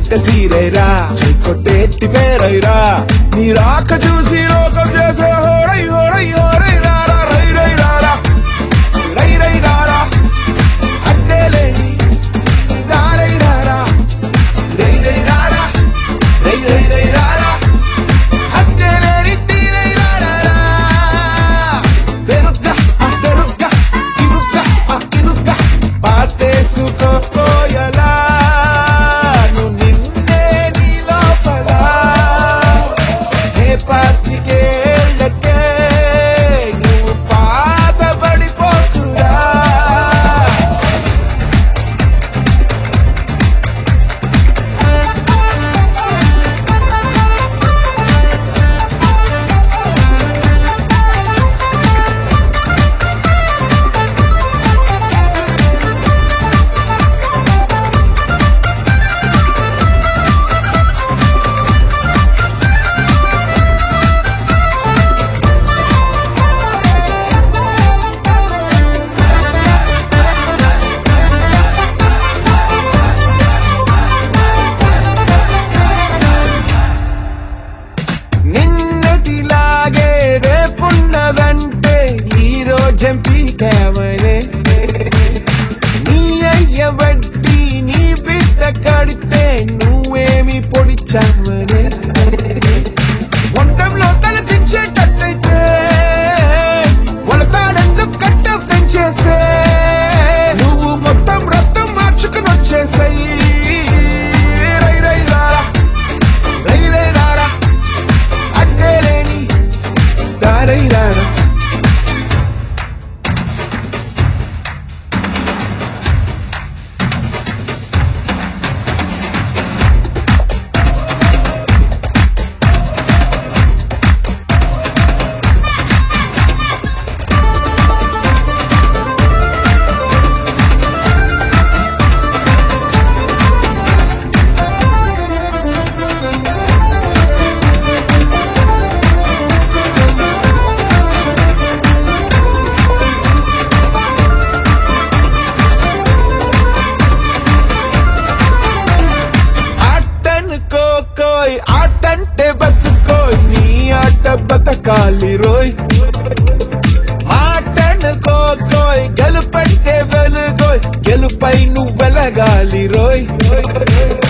పట్ట సీరైరా కొట్టేటి పేరైరా నీ రాక చూసి లోకం చేసే హోరై హోరై హోరై రారా రై రై రారా రై రై రారా అడ్డేలేని దారై రారా రై రై రారా రై రై రై రారా అడ్డేలేని తీరై రారా పెరుగ్గా ఆ పెరుగ్గా ఇరుగ్గా ఆ ఇరుగ్గా పాతేసుకోయలా నువ్వు నిన్నే నీ లోపల హే పాతికేళ్ళకే నువ్వు పాతబడిపోకురా నిన్నటిలాగే రేపున్నదంటే ఈ రోజం పీకామనే నీ అయ్య బట్టి నీ బిడ్డ కడితే నువ్వేమి పొడిచామనే వంటంలో తల దించేటట్టయితే వలతాడెందుకు కట్ట పెంచేసే నువ్వు మొత్తం రక్తం మార్చుకుని వచ్చేసాయి రై రై రారా రై రై రారా అడ్డేలేని దారై రారా ఆటనుకోకోయ్ ఆటంటే బతుకోయ్ నీ ఆట బతకాలి రోయ్ మాటనుకోకోయ్ గెలుపంటే వెలుగోయ్ గెలుపై నువ్వు వెలగాలి రోయ్